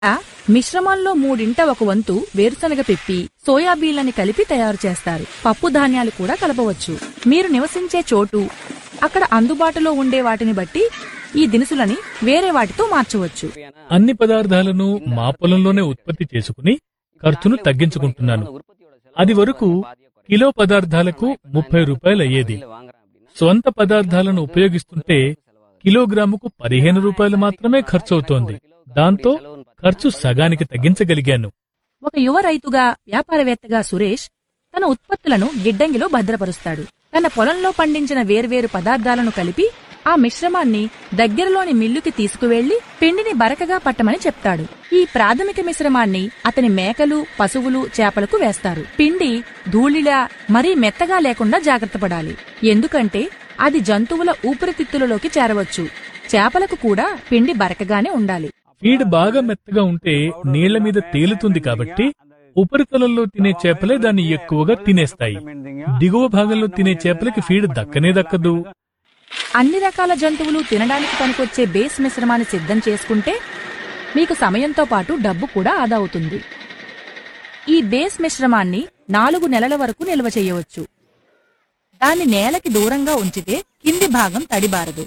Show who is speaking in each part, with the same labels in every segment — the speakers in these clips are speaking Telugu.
Speaker 1: ఆ మిశ్రమంలో మూడింట ఒక వంతు వేరుశనగ పిప్పి సోయాబీన్లని కలిపి తయారు చేస్తారు పప్పు ధాన్యాలు కూడా కలపవచ్చు మీరు నివసించే చోటు అక్కడ అందుబాటులో ఉండే వాటిని బట్టి ఈ దినుసులని వేరే వాటితో మార్చవచ్చు
Speaker 2: అన్ని పదార్థాలను మా పొలంలోనే ఉత్పత్తి చేసుకుని ఖర్చును తగ్గించుకుంటున్నాను అది వరకు కిలో పదార్థాలకు ముప్పై రూపాయలు అయ్యేది స్వంత పదార్థాలను ఉపయోగిస్తుంటే కిలోగ్రాముకు పదిహేను రూపాయలు మాత్రమే ఖర్చవుతోంది దాంతో ఖర్చు సగానికి తగ్గించగలిగాను
Speaker 1: ఒక యువ రైతుగా వ్యాపారవేత్తగా సురేష్ తన ఉత్పత్తులను గిడ్డంగిలో భద్రపరుస్తాడు తన పొలంలో పండించిన వేర్వేరు పదార్థాలను కలిపి ఆ మిశ్రమాన్ని దగ్గరలోని మిల్లుకి తీసుకువెళ్లి పిండిని బరకగా పట్టమని చెప్తాడు ఈ ప్రాథమిక మిశ్రమాన్ని అతని మేకలు పశువులు చేపలకు వేస్తారు పిండి ధూళిలా మరీ మెత్తగా లేకుండా జాగ్రత్త పడాలి ఎందుకంటే అది జంతువుల ఊపిరితిత్తులలోకి చేరవచ్చు చేపలకు కూడా పిండి బరకగానే ఉండాలి
Speaker 2: ఫీడ్ బాగా మెత్తగా ఉంటే నీళ్ల మీద తేలుతుంది కాబట్టి ఉపరితలంలో తినే చేపలే దాన్ని ఎక్కువగా తినేస్తాయి దిగువ భాగంలో తినే చేపలకి ఫీడ్ దక్కనే దక్కదు
Speaker 1: అన్ని రకాల జంతువులు తినడానికి పనికొచ్చే బేస్ మిశ్రమాన్ని సిద్ధం చేసుకుంటే మీకు సమయంతో పాటు డబ్బు కూడా ఆదా అవుతుంది ఈ బేస్ మిశ్రమాన్ని నాలుగు నెలల వరకు నిల్వ చేయవచ్చు దాన్ని నేలకి దూరంగా ఉంచితే కింది భాగం తడిబారదు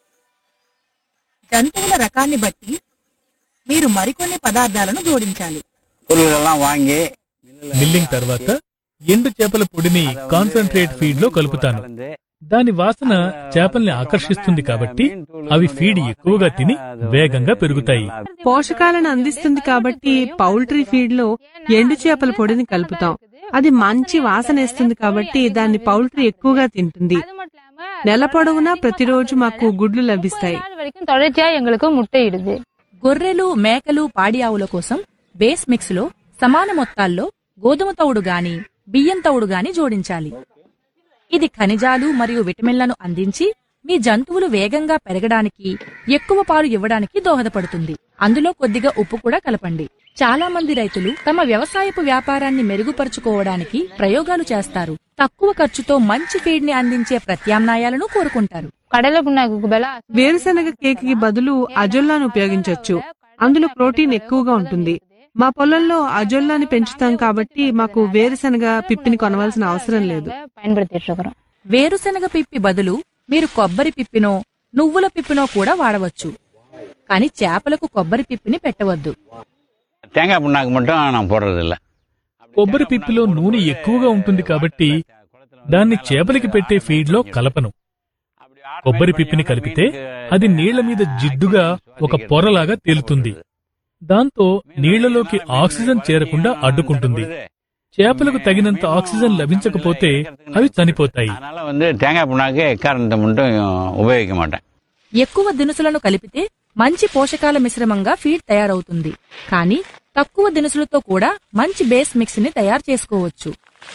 Speaker 1: జంతువుల రకాన్ని బట్టి మీరు మరికొన్ని పదార్థాలను జోడించాలి
Speaker 3: பொருள்கள்லாம் வாங்கி
Speaker 2: మిల్లింగ్ తర్వాత ఎండు చేపల పొడిని కాన్సన్ట్రేట్ ఫీడ్ లో కలుపుతాను దాని వాసన చేపల్ని ఆకర్షిస్తుంది కాబట్టి అవి ఫీడ్ ఎక్కువగా తిని వేగంగా పెరుగుతాయి
Speaker 4: పోషకాలను అందిస్తుంది కాబట్టి పౌల్ట్రీ ఫీడ్ లో ఎండు చేపల పొడిని కలుపుతాం అది మంచి వాసనేస్తుంది కాబట్టి దాన్ని పౌల్ట్రీ ఎక్కువగా తింటుంది నెల పొడవునా ప్రతిరోజు మాకు గుడ్లు లభిస్తాయి
Speaker 5: வரைக்கும் தொடர்ச்சியா எங்களுக்கு முட்டையிடுது
Speaker 1: గొర్రెలు మేకలు పాడి ఆవుల కోసం బేస్ మిక్స్ లో సమాన మొత్తాల్లో గోధుమ తౌడు గాని బియ్యం తౌడు గాని జోడించాలి ఇది ఖనిజాలు మరియు విటమిన్లను అందించి మీ జంతువులు వేగంగా పెరగడానికి ఎక్కువ పాలు ఇవ్వడానికి దోహదపడుతుంది అందులో కొద్దిగా ఉప్పు కూడా కలపండి చాలా మంది రైతులు తమ వ్యవసాయపు వ్యాపారాన్ని మెరుగుపరుచుకోవడానికి ప్రయోగాలు చేస్తారు తక్కువ ఖర్చుతో మంచి ఫీడ్ ని అందించే ప్రత్యామ్నాయాలను కోరుకుంటారు
Speaker 5: கடலை புண்ணாக்குக்கு பதிலா
Speaker 4: వేరుశనగ కేక్ కి బదులు అజొల్లాను ఉపయోగించవచ్చు అందులో ప్రోటీన్ ఎక్కువగా ఉంటుంది మా పొలంలో అజొల్లాని పెంచుతాం కాబట్టి మాకు వేరుశనగ పిప్పిని కొనవలసిన అవసరం లేదు
Speaker 5: பயன்படுத்திட்டு இருக்கிறோம்
Speaker 1: వేరుశనగ పిప్పి బదులు మీరు కొబ్బరి పిప్పినో నువ్వుల పిప్పినో కూడా వాడవచ్చు కానీ చేపలకు కొబ్బరి పిప్పిని పెట్టవద్దు
Speaker 3: தேங்காய் புண்ணாக்கு மட்டும் நான் போடுறது இல்ல
Speaker 2: కొబ్బరి పిప్పిలో నూనె ఎక్కువగా ఉంటుంది కాబట్టి దాన్ని చేపలకి పెట్టే ఫీడ్ లో కలపను కొబ్బరి పిప్పిని కలిపితే అది నీళ్ల మీద జిడ్డుగా ఒక పొరలాగా తేలుతుంది దాంతో నీళ్లలోకి ఆక్సిజన్ చేరకుండా అడ్డుకుంటుంది చేపలకు తగినంత ఆక్సిజన్ లభించకపోతే అవి చనిపోతాయి
Speaker 3: அதனால வந்து தேங்காய் புண்ணாக்கு எக்காரணத்தை மட்டும் உபயோகிக்க மாட்டேன்
Speaker 1: ఎక్కువ దినుసులను కలిపితే మంచి పోషకాల మిశ్రమంగా ఫీడ్ తయారవుతుంది కానీ తక్కువ దినుసులతో కూడా మంచి బేస్ మిక్స్ ని తయారు చేసుకోవచ్చు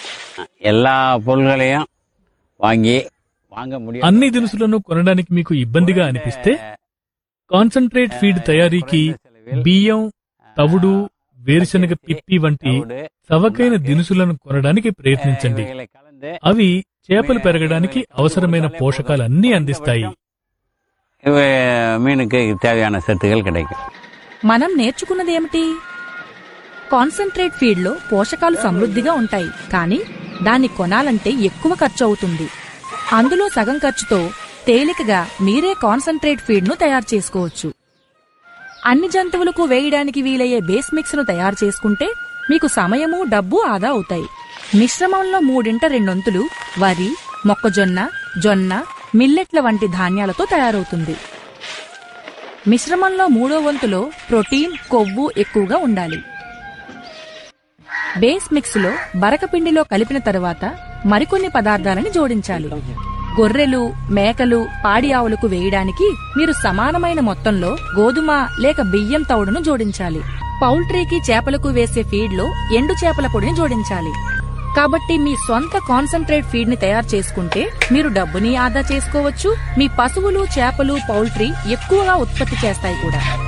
Speaker 3: எல்லா பொருள்களையும் வாங்கி வாங்க முடியும்
Speaker 2: అన్ని దినుసులను కొనడానికి మీకు ఇబ్బందిగా అనిపిస్తే కాన్సన్ట్రేట్ ఫీడ్ తయారీకి బియ్యం తవుడు వేరుశనగ పిప్పి వంటి చవకైన దినుసులను కొనడానికి ప్రయత్నించండి
Speaker 3: கலந்து
Speaker 2: అవి చేపలు పెరగడానికి అవసరమైన పోషకాలన్నీ అందిస్తాయి
Speaker 3: இவ மீனுக்கு தேவையான சத்துக்கள் கிடைக்கும்
Speaker 1: మనం నేర్చుకున్నదేమిటి కాన్సన్ట్రేట్ ఫీడ్ లో పోషకాలు సమృద్ధిగా ఉంటాయి కానీ దాన్ని కొనాలంటే ఎక్కువ ఖర్చు అవుతుంది అందులో సగం ఖర్చుతో తేలికగా మీరే కాన్సన్ట్రేట్ ఫీడ్ ను తయారు చేసుకోవచ్చు అన్ని జంతువులకు వేయడానికి వీలయ్యే బేస్ మిక్స్ ను తయారు చేసుకుంటే మీకు సమయము డబ్బు ఆదా అవుతాయి మిశ్రమంలో మూడింట రెండొంతులు వరి మొక్కజొన్న జొన్న మిల్లెట్ల వంటి ధాన్యాలతో తయారవుతుంది మిశ్రమంలో మూడో వంతులో ప్రోటీన్ కొవ్వు ఎక్కువగా ఉండాలి బేస్ మిక్స్ లో బరకపిండిలో కలిపిన తరువాత మరికొన్ని పదార్థాలని జోడించాలి గొర్రెలు మేకలు పాడి ఆవులకు వేయడానికి మీరు సమానమైన మొత్తంలో గోధుమ లేక బియ్యం తౌడును జోడించాలి పౌల్ట్రీకి చేపలకు వేసే ఫీడ్ లో ఎండు చేపల పొడిని జోడించాలి కాబట్టి మీ సొంత కాన్సన్ట్రేట్ ఫీడ్ ని తయారు చేసుకుంటే మీరు డబ్బుని ఆదా చేసుకోవచ్చు మీ పశువులు చేపలు పౌల్ట్రీ ఎక్కువగా ఉత్పత్తి చేస్తాయి కూడా